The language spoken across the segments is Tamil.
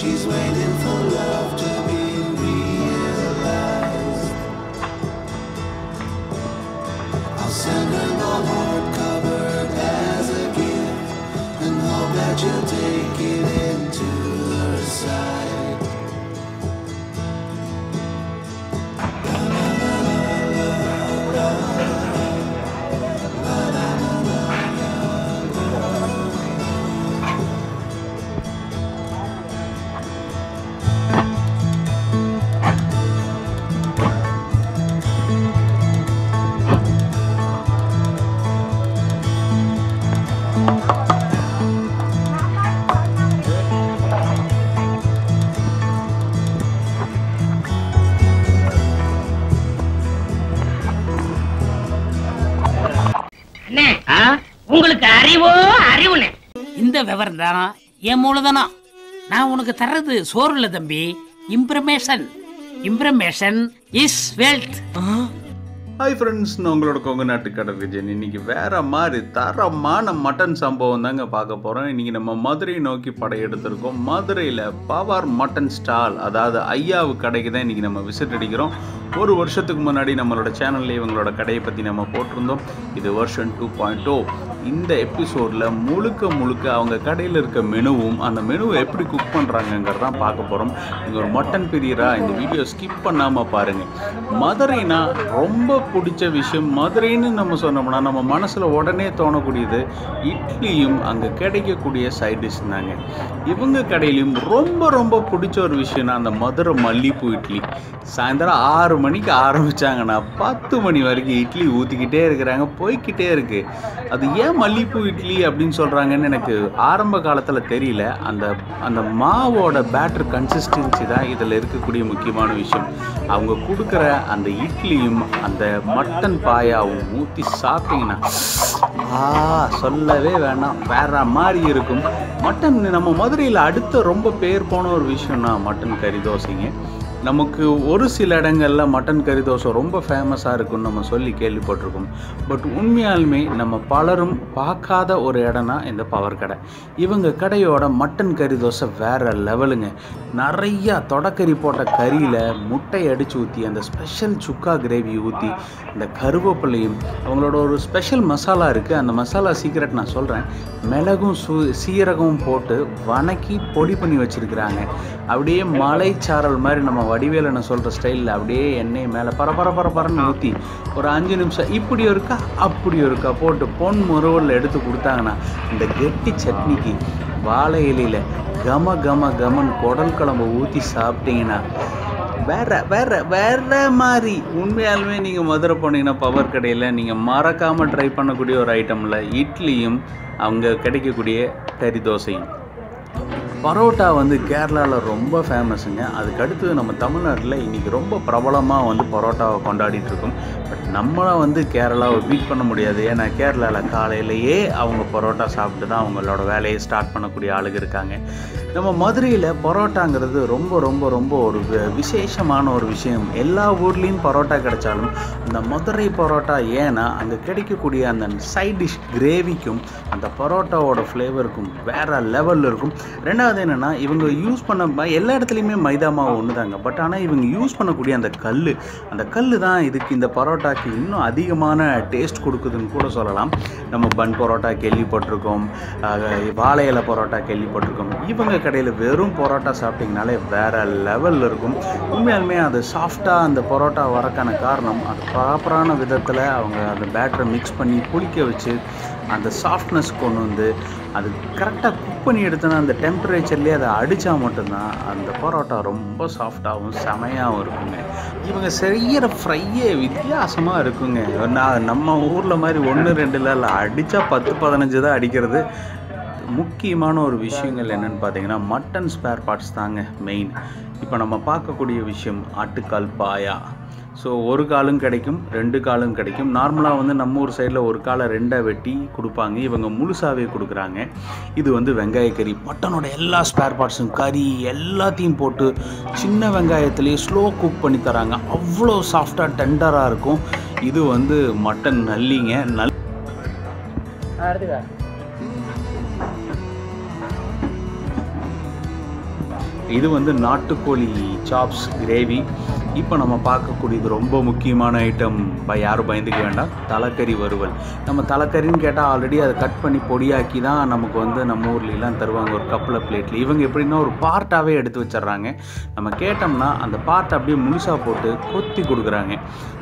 She's waiting for love to be realized. I'll send her the hardcover as a gift and hope that you'll take it into her side. அண்ணே உங்களுக்கு அறிவோ அறிவுண்ணே இந்த விவரம் தானா என் மூலதனம் நான் உனக்கு தர்றது சோறு இல்ல தம்பி information information is wealth hi friends நான் உங்களோட கொங்கு நாட்டு கடல் விஜயன் இன்னைக்கு வேற மாதிரி தரமான மட்டன் சம்பவம் தாங்க பார்க்க போகிறோம் இன்னைக்கு நம்ம மதுரை நோக்கி படையெடுத்திருக்கோம் மதுரையில் பவர் மட்டன் ஸ்டால் அதாவது ஐயாவு கடைக்கு தான் இன்னைக்கு நம்ம விசிட் அடிக்கிறோம் ஒரு வருஷத்துக்கு முன்னாடி நம்மளோட சேனல்ல இவங்களோட கடையை பற்றி நம்ம போட்டிருந்தோம் இது வருஷன் டூ பாயிண்ட் ஓ இந்த எபிசோடில் முழுக்க முழுக்க அவங்க கடையில் இருக்க மெனுவும் அந்த மெனுவை எப்படி குக் பண்ணுறாங்கங்கிறதான் பார்க்க போகிறோம் நீங்கள் ஒரு மட்டன் பிரியரா இந்த வீடியோ ஸ்கிப் பண்ணாமல் பாருங்கள் மதுரைனா ரொம்ப பிடிச்ச விஷயம் மதுரைன்னு நம்ம சொன்னோம்னா நம்ம மனசில் உடனே தோணக்கூடியது இட்லியும் அங்கே கிடைக்கக்கூடிய சைட் டிஷ் தாங்க இவங்க கடையிலையும் ரொம்ப ரொம்ப பிடிச்ச ஒரு விஷயம்னா அந்த மதுரை மல்லிப்பூ இட்லி சாயந்தரம் ஆறு மணிக்கு ஆரம்பிச்சாங்கன்னா பத்து மணி வரைக்கும் இட்லி ஊற்றிக்கிட்டே இருக்கிறாங்க போய்க்கிட்டே இருக்கு அது ஏன் மல்லிப்பூ இட்லி அப்படின்னு சொல்கிறாங்கன்னு எனக்கு ஆரம்ப காலத்தில் தெரியல அந்த அந்த மாவோட பேட்டர் கன்சிஸ்டன்சி தான் இதில் இருக்கக்கூடிய முக்கியமான விஷயம் அவங்க கொடுக்குற அந்த இட்லியும் அந்த மட்டன் பாயாவும் ஊற்றி சாப்பிட்டீங்கன்னா ஆ சொல்லவே வேணாம் வேற மாதிரி இருக்கும் மட்டன் நம்ம மதுரையில் அடுத்த ரொம்ப பேர் போன ஒரு விஷயம்னா மட்டன் கறி தோசைங்க நமக்கு ஒரு சில இடங்கள்ல மட்டன் கறி தோசை ரொம்ப ஃபேமஸாக இருக்குன்னு நம்ம சொல்லி கேள்விப்பட்டிருக்கோம் பட் உண்மையாலுமே நம்ம பலரும் பார்க்காத ஒரு இடம்னா இந்த பவர் கடை இவங்க கடையோட மட்டன் கறி தோசை வேற லெவலுங்க நிறையா தொடக்கறி போட்ட கறியில் முட்டை அடித்து ஊற்றி அந்த ஸ்பெஷல் சுக்கா கிரேவி ஊற்றி இந்த கருவேப்பிலையும் அவங்களோட ஒரு ஸ்பெஷல் மசாலா இருக்குது அந்த மசாலா சீக்ரெட் நான் சொல்கிறேன் மிளகும் சு சீரகமும் போட்டு வணக்கி பொடி பண்ணி வச்சுருக்கிறாங்க அப்படியே மலைச்சாரல் மாதிரி நம்ம வடிவேலனை சொல்கிற ஸ்டைலில் அப்படியே எண்ணெய் மேலே பரபர பரபரன்னு ஊற்றி ஒரு அஞ்சு நிமிஷம் இப்படி இருக்கா அப்படி இருக்கா போட்டு பொன் முறுவலில் எடுத்து கொடுத்தாங்கன்னா இந்த கெட்டி சட்னிக்கு வாழை இலையில் கம கம கமன் குடல் குழம்பு ஊற்றி சாப்பிட்டீங்கன்னா வேற வேற வேற மாதிரி உண்மையாலுமே நீங்கள் மதுரை போனீங்கன்னா பவர் கடையில் நீங்கள் மறக்காமல் ட்ரை பண்ணக்கூடிய ஒரு ஐட்டமில் இட்லியும் அவங்க கிடைக்கக்கூடிய கறி தோசையும் பரோட்டா வந்து கேரளாவில் ரொம்ப ஃபேமஸுங்க அதுக்கு அடுத்தது நம்ம தமிழ்நாட்டில் இன்றைக்கி ரொம்ப பிரபலமாக வந்து பரோட்டாவை கொண்டாடிட்டு இருக்கோம் பட் நம்மளை வந்து கேரளாவை பீட் பண்ண முடியாது ஏன்னா கேரளாவில் காலையிலேயே அவங்க பரோட்டா சாப்பிட்டு தான் அவங்களோட வேலையை ஸ்டார்ட் பண்ணக்கூடிய ஆளுங்க இருக்காங்க நம்ம மதுரையில் பரோட்டாங்கிறது ரொம்ப ரொம்ப ரொம்ப ஒரு வி- விசேஷமான ஒரு விஷயம் எல்லா ஊர்லேயும் பரோட்டா கிடைச்சாலும் அந்த மதுரை பரோட்டா ஏன்னா அங்கே கிடைக்கக்கூடிய அந்த சைட் டிஷ் கிரேவிக்கும் அந்த பரோட்டாவோட ஃப்ளேவருக்கும் வேற லெவலில் இருக்கும் ரெண்டாவது என்னென்னா இவங்க யூஸ் பண்ண ம- எல்லா இடத்துலையுமே மைதா மாவு ஒன்று தாங்க பட் ஆனால் இவங்க யூஸ் பண்ணக்கூடிய அந்த கல் அந்த கல் தான் இதுக்கு இந்த பரோட்டாக்கு இன்னும் அதிகமான டேஸ்ட் கொடுக்குதுன்னு கூட சொல்லலாம் நம்ம பன் பரோட்டா கேள்விப்பட்டிருக்கோம் ஆஹ், வாழை இலை பரோட்டா கேள்விப்பட்டிருக்கோம் இவங்க கடையில் வெறும் பரோட்டா சாப்பிட்டிங்கனாலே வேற லெவலில் இருக்கும் உண்மையாலுமே அது சாஃப்டாக அந்த பரோட்டா வரக்கான காரணம் அது ப்ராப்பரான விதத்தில் அவங்க அந்த பேட்டரை மிக்ஸ் பண்ணி புளிக்க வச்சு அந்த சாஃப்ட்னஸ் கொண்டு வந்து அது கரெக்டாக குக் பண்ணி எடுத்தோன்னா அந்த டெம்பரேச்சர்லேயே அதை அடித்தா மட்டும்தான் அந்த பரோட்டா ரொம்ப சாஃப்டாகவும் செமையாகவும் இருக்குங்க இவங்க செய்கிற ஃப்ரையே வித்தியாசமாக இருக்குங்க நான் நம்ம ஊரில் மாதிரி ஒன்று ரெண்டுல இல்லை அடித்தா பத்து பதினஞ்சு தான் அடிக்கிறது முக்கியமான ஒரு விஷயங்கள் என்னன்னு பார்த்தீங்கன்னா மட்டன் ஸ்பேர் பார்ட்ஸ் தாங்க மெயின் இப்போ நம்ம பார்க்கக்கூடிய விஷயம் ஆட்டுக்கால் பாயா ஸோ ஒரு காலும் கிடைக்கும் ரெண்டு காலும் கிடைக்கும் நார்மலாக வந்து நம்ம ஊர் சைடில் ஒரு காலை ரெண்டாக வெட்டி கொடுப்பாங்க இவங்க முழுசாவே கொடுக்குறாங்க இது வந்து வெங்காய கறி மட்டனோட எல்லா ஸ்பேர் பார்ட்ஸும் கறி எல்லாத்தையும் போட்டு சின்ன வெங்காயத்துலேயே ஸ்லோ குக் பண்ணி தராங்க அவ்வளோ சாஃப்டாக டெண்டராக இருக்கும் இது வந்து மட்டன் நல்லிங்க நல் இது வந்து நாட்டுக்கோழி சாப்ஸ் கிரேவி இப்போ நம்ம பார்க்கக்கூடியது ரொம்ப முக்கியமான ஐட்டம் ப யாரும் பயந்துக்க வேண்டாம் தலைக்கறி வறுவல் நம்ம தலைக்கறின்னு கேட்டால் ஆல்ரெடி அதை கட் பண்ணி பொடியாக்கி தான் நமக்கு வந்து நம்ம ஊர்லலாம் தருவாங்க ஒரு கப்பில் பிளேட்டில் இவங்க எப்படின்னா ஒரு பார்ட்டாகவே எடுத்து வச்சிடுறாங்க நம்ம கேட்டோம்னா அந்த பார்ட் அப்படியே முழுசாக போட்டு கொத்தி கொடுக்குறாங்க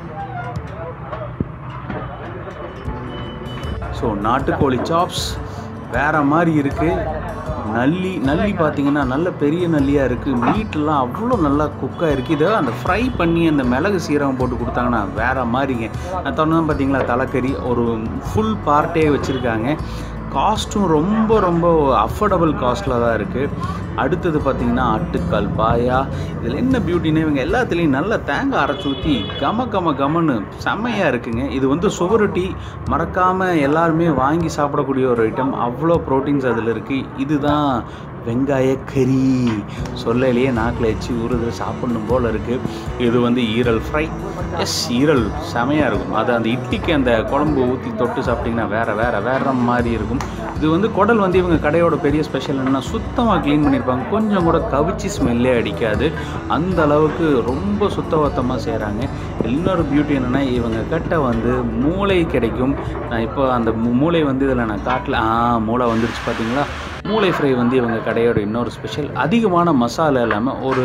ஸோ நாட்டுக்கோழி சாப்ஸ் வேற மாதிரி இருக்குது நல்லி நல்லி பார்த்தீங்கன்னா நல்ல பெரிய நல்லியாக இருக்குது மீட்லாம் அவ்வளோ நல்லா குக்காக இருக்குது இதை அந்த ஃப்ரை பண்ணி அந்த மிளகு சீரகம் போட்டு கொடுத்தாங்கன்னா வேற மாதிரிங்க நான் சொன்னதான் பார்த்தீங்களா தலைக்கறி ஒரு ஃபுல் பார்ட்டே வச்சுருக்காங்க காஸ்ட்டும் ரொம்ப ரொம்ப அஃபோர்டபுள் காஸ்ட்டில் தான் இருக்குது அடுத்தது பார்த்தீங்கன்னா ஆட்டுக்கால் பாயா இதில் என்ன பியூட்டின்னா இவங்க எல்லாத்துலேயும் நல்ல தேங்காய் அரைச்சி ஊற்றி கம கம கமன்னு செம்மையாக இருக்குங்க இது வந்து சுவரொட்டி மறக்காமல் எல்லாருமே வாங்கி சாப்பிடக்கூடிய ஒரு ஐட்டம் அவ்வளோ ப்ரோட்டீன்ஸ் அதில் இருக்குது இதுதான் வெங்காய கறி சொல்லலையே நாக்கில் எச்சி ஊறுது சாப்பிடணும் போல் இருக்குது இது வந்து ஈரல் ஃப்ரை எஸ் ஈரல் செமையாக இருக்கும் அது அந்த இட்லிக்கு அந்த குழம்பு ஊற்றி தொட்டு சாப்பிட்டிங்கன்னா வேறு வேறு வேறு மாதிரி இருக்கும் இது வந்து குடல் வந்து இவங்க கடையோட பெரிய ஸ்பெஷல் என்னென்னா சுத்தமாக க்ளீன் பண்ணியிருப்பாங்க கொஞ்சம் கூட கவிச்சி ஸ்மெல்லே அடிக்காது அந்த அளவுக்கு ரொம்ப சுத்தபத்தமாக செய்கிறாங்க இன்னொரு பியூட்டி என்னென்னா இவங்க கட்டை வந்து மூளை கிடைக்கும் நான் இப்போ அந்த மூ- மூளை வந்து இதில் நான் காட்டல ஆ மூளை வந்துருச்சு பார்த்தீங்களா மூளை ஃப்ரை வந்து இவங்க கடையோட இன்னொரு ஸ்பெஷல் அதிகமான மசாலா இல்லாமல் ஒரு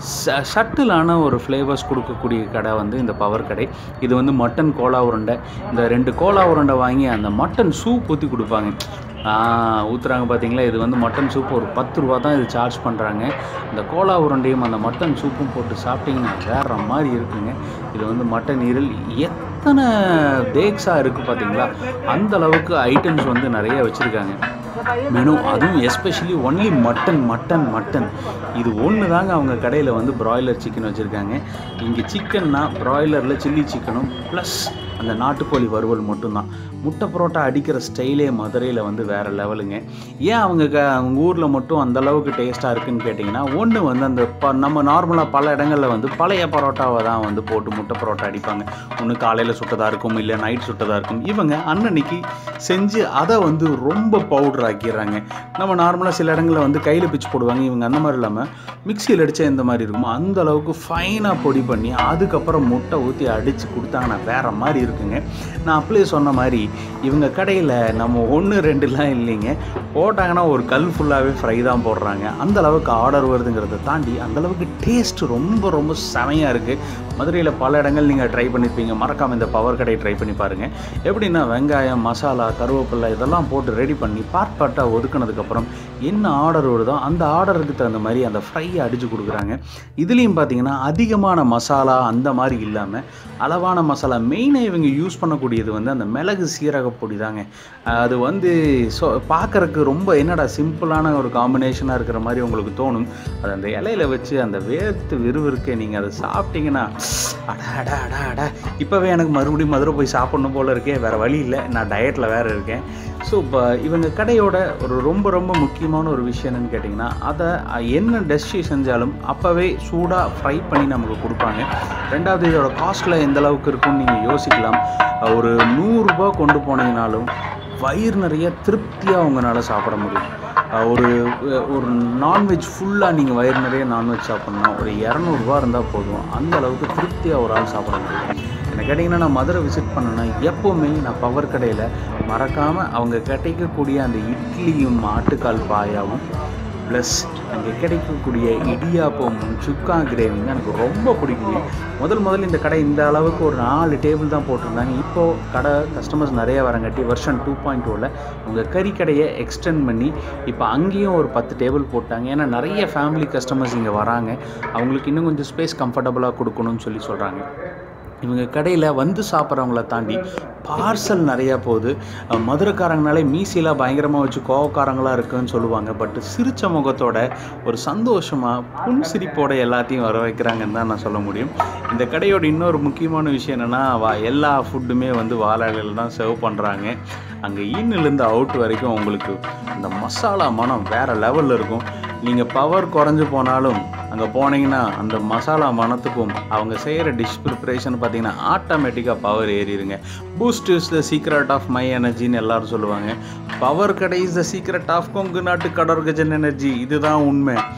ச சட்டிலான ஒரு ஃப்ளேவர்ஸ் கொடுக்கக்கூடிய கடை வந்து இந்த பவர் கடை இது வந்து மட்டன் கோலா உருண்டை இந்த ரெண்டு கோலா உருண்டை வாங்கி அந்த மட்டன் சூப் ஊற்றி கொடுப்பாங்க ஊற்றுறாங்க பார்த்தீங்களா இது வந்து மட்டன் சூப் ஒரு பத்து ரூபா தான் இது சார்ஜ் பண்ணுறாங்க இந்த கோலா உருண்டையும் அந்த மட்டன் சூப்பும் போட்டு சாப்பிட்டிங்கன்னா வேற மாதிரி இருக்குங்க இது வந்து மட்டன் ஈரல் எத்தனை தேக்ஸாக இருக்குது பார்த்தீங்களா அந்த அளவுக்கு ஐட்டம்ஸ் வந்து நிறைய வச்சுருக்காங்க மெனு அதுவும் especially only mutton mutton mutton இது ஒன்று தாங்க அவங்க கடையில் வந்து பிராய்லர் சிக்கன் வச்சுருக்காங்க இங்கே சிக்கன்னா பிராய்லரில் சில்லி சிக்கனும் ப்ளஸ் அந்த நாட்டுக்கோழி வறுவல் மட்டும்தான் முட்டை பரோட்டா அடிக்கிற ஸ்டைலே மதுரையில் வந்து வேறு லெவலுங்க ஏன் அவங்க க அவங்க ஊரில் மட்டும் அந்த அளவுக்கு டேஸ்ட்டாக இருக்குன்னு கேட்டிங்கன்னா ஒன்று வந்து அந்த ப நம்ம நார்மலாக பல இடங்களில் வந்து பழைய பரோட்டாவை தான் வந்து போட்டு முட்டை பரோட்டா அடிப்பாங்க ஒன்று காலையில் சுட்டதாக இருக்கும் இல்லை நைட் சுட்டதாக இருக்கும் இவங்க அன்னன்னைக்கு செஞ்சு அதை வந்து ரொம்ப பவுடர் ஆக்கிடுறாங்க நம்ம நார்மலாக சில இடங்களில் வந்து கையில் பிச்சு போடுவாங்க இவங்க அந்த மாதிரி இல்லாமல் மிக்சியில் அடித்தா எந்த மாதிரி இருக்குமோ அந்த அளவுக்கு ஃபைனாக பொடி பண்ணி அதுக்கப்புறம் முட்டை ஊற்றி அடித்து கொடுத்தாங்கன்னா வேற மாதிரி இருக்குங்க நான் அப்படியே சொன்ன மாதிரி இவங்க கடையில் நம்ம ஒன்று ரெண்டுலாம் இல்லைங்க போட்டாங்கன்னா ஒரு கல் ஃபுல்லாகவே ஃப்ரை தான் போடுறாங்க அந்த அளவுக்கு ஆர்டர் வருதுங்கிறத தாண்டி அந்த அளவுக்கு டேஸ்ட் ரொம்ப ரொம்ப செமையாக இருக்குது மதுரையில் பல இடங்கள் நீங்கள் ட்ரை பண்ணியிருப்பீங்க மறக்காமல் இந்த பவர் கடை ட்ரை பண்ணி பாருங்கள் எப்படின்னா வெங்காயம் மசாலா கருவேப்பிலை இதெல்லாம் போட்டு ரெடி பண்ணி பார்ட் பார்ட்டாக ஒதுக்குனதுக்கப்புறம் என்ன ஆர்டர் வருதோ அந்த ஆர்டருக்கு தகுந்த மாதிரி அந்த ஃப்ரையை அடித்து கொடுக்குறாங்க இதுலேயும் பார்த்தீங்கன்னா அதிகமான மசாலா அந்த மாதிரி இல்லாமல் அளவான மசாலா மெயினாக இவங்க யூஸ் பண்ணக்கூடியது வந்து அந்த மிளகு சீரக பொடி தாங்க அது வந்து ஸோ பார்க்கறக்கு ரொம்ப என்னடா சிம்பிளான ஒரு காம்பினேஷனாக இருக்கிற மாதிரி உங்களுக்கு தோணும் அது அந்த இலையில வச்சு அந்த வேர்த்து விறுவிறுக்க நீங்கள் அதை சாப்பிட்டீங்கன்னா அடா அடா அடா அடா இப்போவே எனக்கு மறுபடியும் மதுரை போய் சாப்பிடணும் போல இருக்கே வேறு வழி இல்லை நான் டயட்டில் வேறு இருக்கேன் ஸோ இப்போ இவங்க கடையோட ஒரு ரொம்ப ரொம்ப முக்கியமான ஒரு விஷயம் என்னன்னு கேட்டிங்கன்னா அதை அஹ், என்ன டெஸ்டி செஞ்சாலும் அப்போவே சூடாக ஃப்ரை பண்ணி நமக்கு கொடுப்பாங்க ரெண்டாவது இதோட காஸ்ட்டில் எந்த அளவுக்கு இருக்கும்னு நீங்கள் யோசிக்கலாம் அஹ், ஒரு நூறுரூபா கொண்டு போனீங்கனாலும் வயிறு நிறைய திருப்தியாக உங்களால் சாப்பிட முடியும் அஹ், ஒரு அஹ், ஒரு நான்வெஜ் ஃபுல்லாக நீங்கள் வயிறு நிறைய நான்வெஜ் சாப்பிட்ணும் ஒரு இரநூறுபா இருந்தால் போதும் அந்த அளவுக்கு திருப்தியாக ஒரு ஆள் சாப்பிட முடியும் என்ன கேட்டிங்கன்னா நான் மதுரை விசிட் பண்ணேன்னா எப்போவுமே நான் பவர் கடையில் மறக்காமல் அவங்க கிடைக்கக்கூடிய அந்த இட்லியும் ஆட்டுக்கால் பாயாவும் ப்ளஸ் அங்கே கிடைக்கக்கூடிய இடியாப்பமும் சுக்கா கிரேவிங்க எனக்கு ரொம்ப பிடிக்குங்க முதல் முதல்ல இந்த கடை இந்த அளவுக்கு ஒரு நாலு டேபிள் தான் போட்டிருந்தாங்க இப்போது கடை கஸ்டமர்ஸ் நிறைய வரங்காட்டி வெர்ஷன் டூ பாயிண்ட் டூவில் உங்கள் கறி கடையை எக்ஸ்டெண்ட் பண்ணி இப்போ அங்கேயும் ஒரு பத்து டேபிள் போட்டாங்க ஏன்னா நிறைய ஃபேமிலி கஸ்டமர்ஸ் இங்கே வராங்க அவங்களுக்கு இன்னும் கொஞ்சம் ஸ்பேஸ் கம்ஃபர்டபுளாக கொடுக்கணும்னு சொல்லி சொல்கிறாங்க இவங்க கடையில் வந்து சாப்பிட்றவங்கள தாண்டி பார்சல் நிறையா போகுது அஹ் மதுரைக்காரங்கனாலே மீசிலாம் பயங்கரமாக வச்சு கோவக்காரங்களாக இருக்குன்னு சொல்லுவாங்க பட் சிரிச்ச முகத்தோட ஒரு சந்தோஷமாக புன்சிரிப்போட எல்லாத்தையும் வர வைக்கிறாங்கன்னு தான் நான் சொல்ல முடியும் இந்த கடையோட இன்னொரு முக்கியமான விஷயம் என்னென்னா வா எல்லா ஃபுட்டுமே வந்து வாழையில் தான் சர்வ் பண்ணுறாங்க அங்கே இன்னிலேருந்து அவுட் வரைக்கும் உங்களுக்கு அந்த மசாலா மனம் வேறு லெவலில் இருக்கும் நீங்கள் பவர் குறைஞ்சு போனாலும் அங்கே போனீங்கன்னா அந்த மசாலா மணத்துக்கும் அவங்க செய்கிற டிஷ் ப்ரிப்பரேஷன் பார்த்தீங்கன்னா ஆட்டோமேட்டிக்காக பவர் ஏறிடுங்க boost is the secret of my எனர்ஜின்னு எல்லாரும் சொல்லுவாங்க பவர் கடை is the secret of Kongu நாட்டு கடற்கஜன் எனர்ஜி இதுதான் உண்மை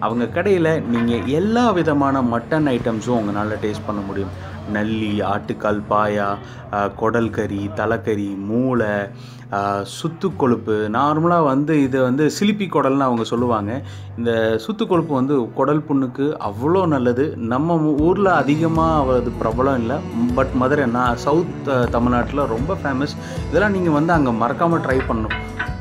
அவங்க கடையில் நீங்கள் எல்லா விதமான மட்டன் ஐட்டம்ஸும் உங்களால் டேஸ்ட் பண்ண முடியும் நல்லி ஆட்டுக்கால் பாயா ஆஹ், குடல் கறி தலைக்கறி மூளை ஆஹ், சுத்து கொழுப்பு நார்மலாக வந்து இது வந்து சிலிப்பி குடல்னு அவங்க சொல்லுவாங்க இந்த சுத்து கொழுப்பு வந்து குடல் புண்ணுக்கு அவ்வளோ நல்லது நம்ம ஊரில் அதிகமாக அது பிரபலம் இல்லை பட் மதுரை நான் சவுத் தமிழ்நாட்டில் ரொம்ப ஃபேமஸ் இதெல்லாம் நீங்கள் வந்து அங்கே மறக்காமல் ட்ரை பண்ணணும்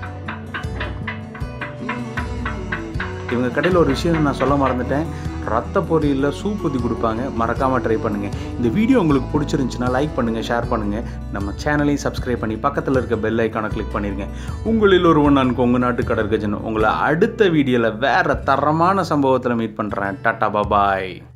இவங்க கடையில் ஒரு விஷயம் நான் சொல்ல மறந்துட்டேன் ரத்த பொரியலில் சூப் ஊற்றி கொடுப்பாங்க மறக்காமல் ட்ரை பண்ணுங்கள் இந்த வீடியோ உங்களுக்கு பிடிச்சிருந்துச்சுன்னா லைக் பண்ணுங்கள் ஷேர் பண்ணுங்கள் நம்ம சேனலையும் சப்ஸ்கிரைப் பண்ணி பக்கத்தில் இருக்க பெல் ஐக்கானை கிளிக் பண்ணிடுங்க உங்களில் ஒருவன் நான் கொங்கு நாட்டு கடற்கஜன் உங்களை அடுத்த வீடியோவில் வேறு தரமான சம்பவத்தில் மீட் பண்ணுறேன் டாட்டா பாபாய்